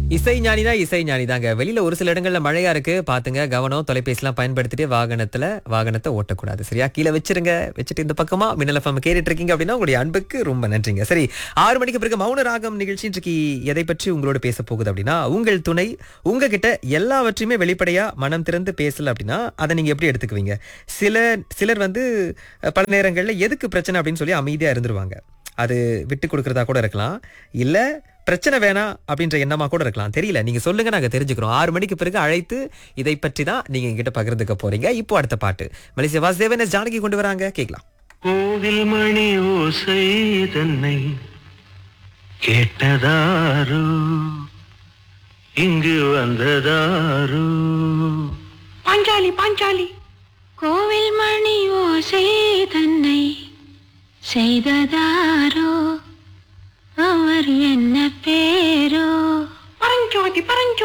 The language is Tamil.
இசை ஞானினா இசை ஞானி தாங்க வெளியில ஒரு சில இடங்கள்ல மழையா இருக்கு பாத்துங்க கவனம் தொலைபேசிலாம் பயன்படுத்திட்டு வாகனத்துல வாகனத்தை ஓட்டக்கூடாது சரியா கீழே வச்சிருங்க வச்சுட்டு இந்த பக்கமா மின்னல் எஃப்எம் கேட்டுட்டு இருக்கீங்க அப்படின்னா உங்களுடைய அன்புக்கு ரொம்ப நன்றிங்க சரி ஆறு மணிக்கு பிறகு மௌன ராகம் நிகழ்ச்சி இன்றைக்கு எதை பற்றி உங்களோட பேச போகுது அப்படின்னா உங்கள் துணை உங்ககிட்ட எல்லாவற்றையுமே வெளிப்படையா மனம் திறந்து பேசல அப்படின்னா அதை நீங்க எப்படி எடுத்துக்குவீங்க சில சிலர் வந்து அஹ், பல நேரங்கள்ல எதுக்கு பிரச்சனை அப்படின்னு சொல்லி அமைதியா இருந்துருவாங்க அது விட்டு கொடுக்கறதா கூட இருக்கலாம் இல்ல பிரச்சனை வேணாம் அப்படின்ற எண்ணமா கூட இருக்கலாம் தெரியல நீங்க சொல்லுங்க நாங்க தெரிஞ்சுக்கிறோம் ஆறு மணிக்கு பிறகு அழைத்து இதை பற்றி தான் நீங்க எங்கிட்ட பகிர்ந்துக்க போறீங்க இப்போ அடுத்த பாட்டு மலேசிய வாசுதேவன் எஸ் ஜானகி கொண்டு வராங்க கேட்கலாம் கோவில் மணி ஓசை தன்னை கேட்டதாரோ இங்கு வந்ததாரோ பாஞ்சாலி பாஞ்சாலி கோவில் மணி ஓசை தன்னை செய்ததாரோ அவர் என்ன பேரோ பரஞ்சோதி பரஞ்சோதி